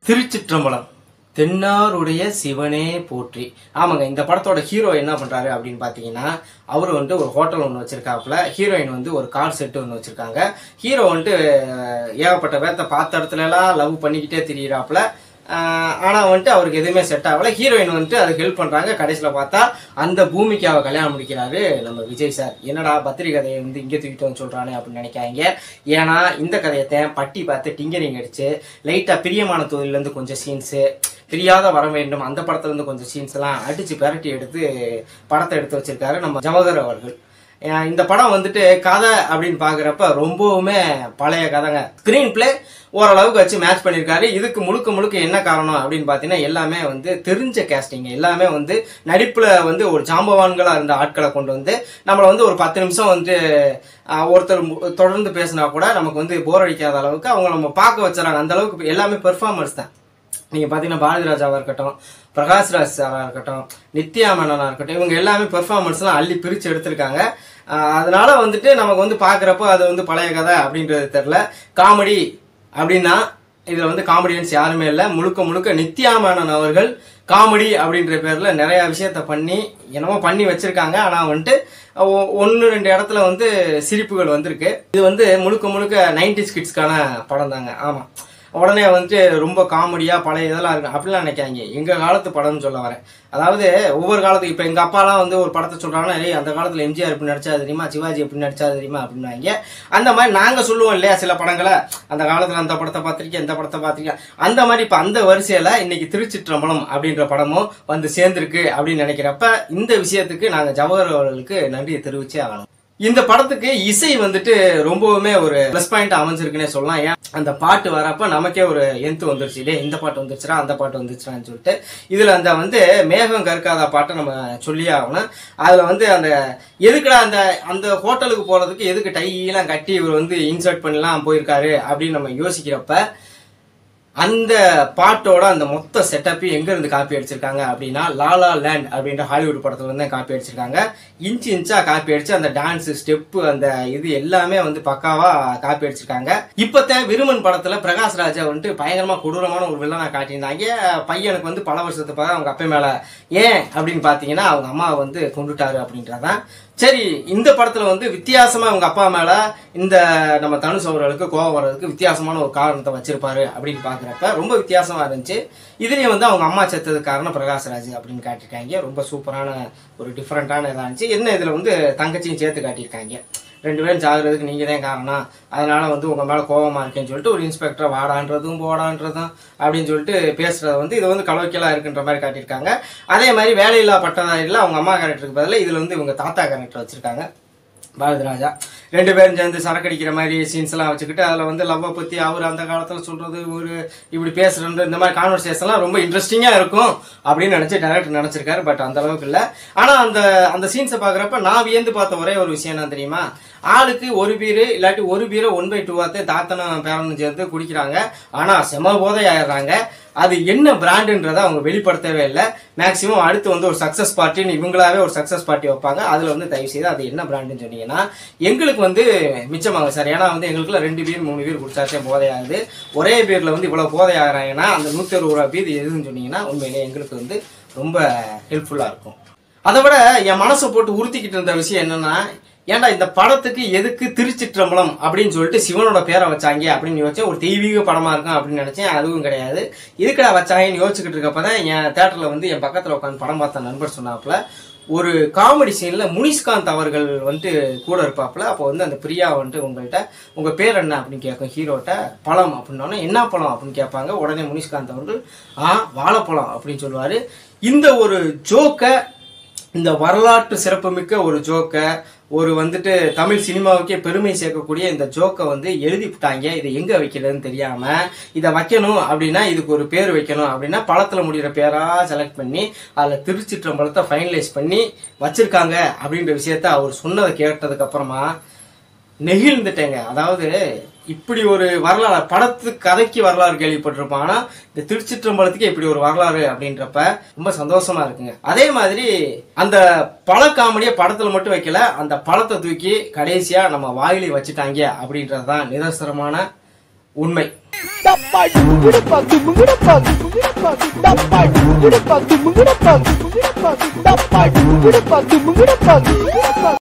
திருச்சிற்றம்பலம் தென்னாருடைய சிவனே போற்றி ஆமாங்க இந்த படத்தோட ஹீரோ என்ன பண்றாரு அப்படின்னு பாத்தீங்கன்னா அவரு வந்துட்டு ஒரு ஹோட்டல் ஒன்று வச்சிருக்காப்புல ஹீரோயின் வந்து ஒரு கார் செட்டு ஒன்று வச்சிருக்காங்க ஹீரோ வந்துட்டு அஹ், ஏகப்பட்ட பேர்த்த பார்த்த இடத்துல எல்லாம் லவ் பண்ணிக்கிட்டே திரியிறாப்புல ஆஹ் ஆனா வந்துட்டு அவருக்கு எதுவுமே செட் ஆகல ஹீரோயின் வந்துட்டு அதுக்கு ஹெல்ப் பண்றாங்க கடைசியில பார்த்தா அந்த பூமிக்கு அவ கல்யாணம் முடிக்கிறாரு நம்ம விஜய் சார் என்னடா பத்திரி கதையை வந்து இங்கே தூக்கிட்டு வந்து சொல்றானே அப்படின்னு நினைக்காங்க ஏன்னா இந்த கதையத்தை பட்டி பார்த்து டிங்கரிங் அடிச்சு லைட்டா பிரியமான தொழில இருந்து கொஞ்சம் சீன்ஸு பிரியாத வர வேண்டும் அந்த படத்துல இருந்து கொஞ்சம் சீன்ஸ் எல்லாம் அடிச்சு பிரட்டி எடுத்து படத்தை எடுத்து வச்சிருக்காரு நம்ம ஜவஹர் அவர்கள் அஹ் இந்த படம் வந்துட்டு கதை அப்படின்னு பாக்குறப்ப ரொம்பவுமே பழைய கதைங்க ஸ்கிரீன் பிளே ஓரளவுக்கு வச்சு மேட்ச் பண்ணியிருக்காரு இதுக்கு முழுக்க முழுக்க என்ன காரணம் அப்படின்னு பார்த்தீங்கன்னா எல்லாமே வந்து தெரிஞ்ச கேஸ்டிங் எல்லாமே வந்து நடிப்புல வந்து ஒரு ஜாம்பவான்களா இருந்த ஆட்களை கொண்டு வந்து நம்மளை வந்து ஒரு பத்து நிமிஷம் வந்து அஹ், ஒருத்தர் மு- தொடர்ந்து பேசினா கூட நமக்கு வந்து போர் அடிக்காத அளவுக்கு அவங்க நம்ம பார்க்க வச்சுறாங்க அந்த அளவுக்கு எல்லாமே பெர்ஃபார்மன்ஸ் தான் நீங்க பாத்தீங்கன்னா பாரதி ராஜாவா இருக்கட்டும் பிரகாஷ்ராஜ் சாரா இருக்கட்டும் நித்யா மேனனா இருக்கட்டும் இவங்க எல்லாமே பெர்ஃபார்மன்ஸ்லாம் அள்ளி பிரிச்சு எடுத்திருக்காங்க ஆஹ் அதனால வந்துட்டு நமக்கு வந்து பாக்குறப்போ அது வந்து பழைய கதை அப்படின்றது தெரியல காமெடி அப்படின்னா இதுல வந்து காமெடியன்ஸ் யாருமே இல்லை முழுக்க முழுக்க நித்யா மேனன் அவர்கள் காமெடி அப்படின்ற பேர்ல நிறைய விஷயத்த பண்ணி என்னமோ பண்ணி வச்சிருக்காங்க ஆனா வந்துட்டு ஒ- ஒண்ணு ரெண்டு இடத்துல வந்து சிரிப்புகள் வந்திருக்கு இது வந்து முழுக்க முழுக்க நைன்டிஸ் கிட்ஸ்க்கான படம் தாங்க ஆமா உடனே வந்துட்டு ரொம்ப காமெடியா பழைய இதெல்லாம் இருக்கு அப்படிலாம் நினைக்காங்க எங்க காலத்து படம்னு சொல்ல வரேன் அதாவது ஒவ்வொரு காலத்துக்கு இப்ப எங்க அப்பாலாம் வந்து ஒரு படத்தை சொல்றாங்கன்னா "ஏய், அந்த காலத்துல எம்ஜிஆர் எப்படி நடிச்சா தெரியுமா சிவாஜி எப்படி நடிச்சா தெரியுமா அப்படின்னாங்க அந்த மாதிரி நாங்க சொல்லுவோம் இல்லையா சில படங்களை அந்த காலத்துல அந்த படத்தை பார்த்திருக்கேன் இந்த படத்தை பார்த்திருக்கேன் அந்த மாதிரி இப்ப அந்த வரிசையில இன்னைக்கு திருச்சிற்றம்பலம் அப்படின்ற படமும் வந்து சேர்ந்திருக்கு அப்படின்னு நினைக்கிறப்ப இந்த விஷயத்துக்கு நாங்க ஜவஹர் அவர்களுக்கு நன்றியை தெரிவிச்சே ஆகணும் இந்த படத்துக்கு இசை வந்துட்டு ரொம்பவுமே ஒரு ப்ளஸ் பாயிண்ட் அமைஞ்சிருக்குன்னே சொல்லலாம் ஏன் அந்த பாட்டு வரப்ப நமக்கே ஒரு எந்து வந்துருச்சு இல்லையா இந்த பாட்டு வந்துருச்சுடா அந்த பாட்டு வந்துருச்சுடான்னு சொல்லிட்டு இதுல அந்த வந்து மேகம் கற்காத பாட்டை நம்ம சொல்லியே ஆகணும் அதுல வந்து அந்த எதுக்குடா அந்த அந்த ஹோட்டலுக்கு போறதுக்கு எதுக்கு டையெல்லாம் கட்டி இவர் வந்து இன்சர்ட் பண்ணலாம் போயிருக்காரு அப்படின்னு நம்ம யோசிக்கிறப்ப அந்த பாட்டோட அந்த மொத்த செட்டப்பையும் எங்க இருந்து காப்பி அடிச்சிருக்காங்க அப்படின்னா லாலா லேண்ட் அப்படின்ற ஹாலிவுட் படத்துல இருந்து காப்பி அடிச்சிருக்காங்க இன்ச்சு இன்ச்சா காப்பி அடிச்சு அந்த டான்ஸ் ஸ்டெப்பு அந்த இது எல்லாமே வந்து பக்காவா காப்பி அடிச்சிருக்காங்க இப்பத்த விருமன் படத்துல பிரகாஷ் ராஜா வந்துட்டு பயங்கரமா கொடூரமான ஒரு வில்லனா காட்டியிருந்தாங்க பையனுக்கு வந்து பல வருஷத்துக்கு பிறகு அவங்க அப்பா மேல ஏன் அப்படின்னு பாத்தீங்கன்னா அவங்க அம்மாவை வந்து கொண்டுட்டாரு அப்படின்றதான் சரி இந்த படத்துல வந்து வித்தியாசமா அவங்க அப்பா மேல இந்த நம்ம தனுஷ் அவர்களுக்கு கோவம் வர்றதுக்கு வித்தியாசமான ஒரு காரணத்தை வச்சிருப்பாரு அப்படின்னு பாக்குறப்ப ரொம்ப வித்தியாசமா இருந்துச்சு இதுலயும் வந்து அவங்க அம்மா செத்ததுக்கு காரணம் பிரகாஷ்ராஜ் அப்படின்னு காட்டியிருக்காங்க ரொம்ப சூப்பரான ஒரு டிஃப்ரெண்டான இதா இருந்துச்சு என்ன இதுல வந்து தங்கச்சியும் சேர்த்து காட்டியிருக்காங்க ரெண்டு பேரும் சாகுறதுக்கு நீங்க தான் காரணம் அதனால வந்து உங்க மேல கோவமா இருக்கேன்னு சொல்லிட்டு ஒரு இன்ஸ்பெக்டர் வாடான்றதும் போடான்றதும் அப்படின்னு சொல்லிட்டு பேசுறது வந்து இது வந்து கலவைக்கெல்லாம் இருக்குன்ற மாதிரி காட்டியிருக்காங்க அதே மாதிரி வேலையில்லா பட்டதாரியில் அவங்க அம்மா கேரக்டருக்கு பதிலா இதுல வந்து இவங்க தாத்தா கேரக்டர் வச்சிருக்காங்க பாரதி ராஜா ரெண்டு பேரும் சேர்ந்து சரக்கு அடிக்கிற மாதிரி சீன்ஸ் எல்லாம் வச்சுக்கிட்டு அதுல வந்து லவ்வை பத்தி அவர் அந்த காலத்துல சொல்றது ஒரு இப்படி பேசுறது இந்த மாதிரி கான்வர்சேஷன்லாம் ரொம்ப இன்ட்ரெஸ்டிங்கா இருக்கும் அப்படின்னு நினைச்சு டேரக்டர் நினைச்சிருக்காரு பட் அந்த அளவுக்கு இல்ல ஆனா அந்த அந்த சீன்ஸை பாக்குறப்ப நான் வியந்து பார்த்த ஒரே ஒரு விஷயம் என்ன தெரியுமா ஆளுக்கு ஒரு பீரு இல்லாட்டி ஒரு பீரை ஒன் பை டூவாத்து தாத்தனும் பேரனும் சேர்ந்து குடிக்கிறாங்க ஆனா செம போதை ஆயிடுறாங்க அது என்ன பிராண்டுன்றதை அவங்க வெளிப்படுத்தவே இல்லை மேக்சிமம் அடுத்து வந்து ஒரு சக்சஸ் பார்ட்டின்னு இவங்களாவே ஒரு சக்சஸ் பார்ட்டி வைப்பாங்க அதுல வந்து தயவு செய்து அது என்ன பிராண்டுன்னு சொன்னீங்கன்னா எங்களுக்கு வந்து மிச்சமாகும் சார் ஏன்னா வந்து எங்களுக்குள்ள ரெண்டு பீர் மூணு பீர் குடிச்சாச்சே போதையாகுது ஒரே பீர்ல வந்து இவ்வளவு போதை ஆகுறாங்கன்னா அந்த நூத்தி அறுபது ரூபா பீர் எதுன்னு சொன்னீங்கன்னா உண்மையிலே எங்களுக்கு வந்து ரொம்ப ஹெல்ப்ஃபுல்லா இருக்கும் அதை விட என் மனசை போட்டு உறுத்திக்கிட்டு இருந்த விஷயம் என்னன்னா ஏன்டா இந்த படத்துக்கு எதுக்கு திருச்சிற்றம்பலம் அப்படின்னு சொல்லிட்டு சிவனோட பேரை வச்சாங்க அப்படின்னு யோசிச்சேன் ஒரு தெய்வீக படமா இருக்கும் அப்படின்னு நினைச்சேன் அதுவும் கிடையாது இதுக்கடா வச்சாங்கன்னு யோசிச்சுக்கிட்டு இருக்கப்பதான் என் தேட்டர்ல வந்து என் பக்கத்துல உட்காந்து படம் பார்த்த நண்பர் சொன்னாப்புல ஒரு காமெடி சீன்ல முனிஷ்காந்த் அவர்கள் வந்துட்டு கூட இருப்பாப்புல அப்போ வந்து அந்த பிரியா வந்துட்டு உங்கள்கிட்ட உங்க பேர் என்ன அப்படின்னு கேட்கும் ஹீரோட்ட பழம் அப்படின்னோடனே என்ன பழம் அப்படின்னு கேட்பாங்க உடனே முனிஷ்காந்த் அவர்கள் ஆ வாழைப்பழம் அப்படின்னு சொல்லுவாரு இந்த ஒரு ஜோக்கை இந்த வரலாற்று சிறப்புமிக்க ஒரு ஜோக்கை ஒரு வந்துட்டு தமிழ் சினிமாவுக்கே பெருமை சேர்க்கக்கூடிய இந்த ஜோக்கை வந்து எழுதி விட்டாங்க இதை எங்க வைக்கிறதுன்னு தெரியாம இதை வைக்கணும் அப்படின்னா இதுக்கு ஒரு பேர் வைக்கணும் அப்படின்னா பழத்துல முடிகிற பேரா செலக்ட் பண்ணி அதுல திருச்சிற்றம்பலத்தை ஃபைனலைஸ் பண்ணி வச்சிருக்காங்க அப்படின்ற விஷயத்த அவர் சொன்னதை கேட்டதுக்கு அப்புறமா நெகிழ்ந்துட்டேங்க அதாவது இப்படி ஒரு வரலாறு படத்து கதைக்கு வரலாறு கேள்விப்பட்டிருப்பான் ஆனா இந்த திருச்சிற்றம்பலத்துக்கு இப்படி ஒரு வரலாறு அப்படின்றப்ப ரொம்ப சந்தோஷமா இருக்குங்க அதே மாதிரி அந்த பழ காமெடியை படத்துல மட்டும் வைக்கல அந்த பழத்தை தூக்கி கடைசியா நம்ம வாயிலை வச்சுட்டாங்க அப்படின்றதுதான் நிதர்சனமான உண்மை டப்பா டுமுகுடப்பா டுமுகுடப்பா டுமுகுடப்பா டப்பா டுமுகுடப்பா டுமுகுடப்பா டுமுகுடப்பா டப்பா டுமுகுடப்பா டுமுகுடப்பா டுமுகுடப்பா